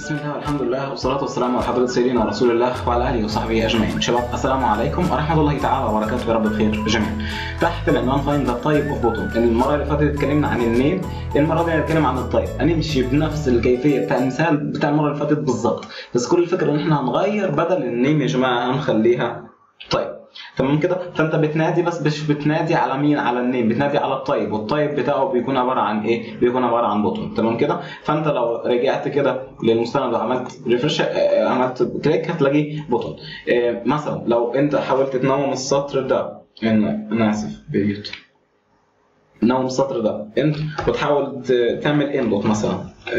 بسم الله والحمد لله والصلاة والسلام على حضرة سيدنا رسول الله وعلى آله وصحبه أجمعين. شباب السلام عليكم ورحمة الله تعالى وبركاته يا رب بخير جميعا. تحت العنوان فايند ذا تايب اوف بوتون. المرة اللي فاتت اتكلمنا عن النيم، المرة دي هنتكلم عن التايب. هنمشي بنفس الكيفية بتاع المثال بتاع المرة اللي فاتت بالظبط. بس كل الفكرة إن احنا هنغير بدل النيم يا جماعة هنخليها طيب. تمام كده فانت بتنادي بس مش بتنادي على مين على النيم بتنادي على الطيب والطيب بتاعه بيكون عباره عن ايه بيكون عباره عن بوتون تمام كده فانت لو رجعت كده للمستند وعملت ريفرش عملت كليك هتلاقي بوتون آه، مثلا لو انت حاولت تنوم السطر ده إن- انا اسف بيوت نوم السطر ده انت وتحاول ت- تعمل انبوت مثلا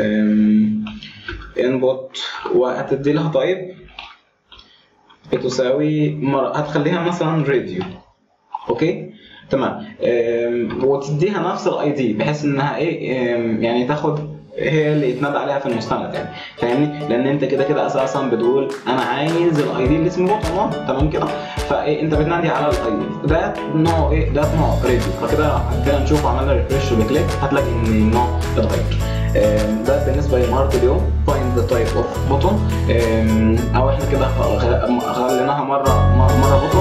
انبوت وهتدي لها طيب بتساوي مر... هتخليها مثلا راديو اوكي تمام أم، وتديها نفس الاي دي بحيث انها ايه أم، يعني تاخد هي اللي يتنادى عليها في المستند يعني فاهمني لان انت كده كده اساسا بتقول انا عايز الاي دي اللي اسمه بوتون تمام كده فايه انت بتنادي على الاي دي ده نوع ايه ده نوع راديو فكده كده نشوف عملنا ريفرش بكليك هتلاقي ان النوع اتغير أم، ده بالنسبه لمهاره اليوم find the type of button أم، او احنا كده خ- خ- خليناها مره مره بوتون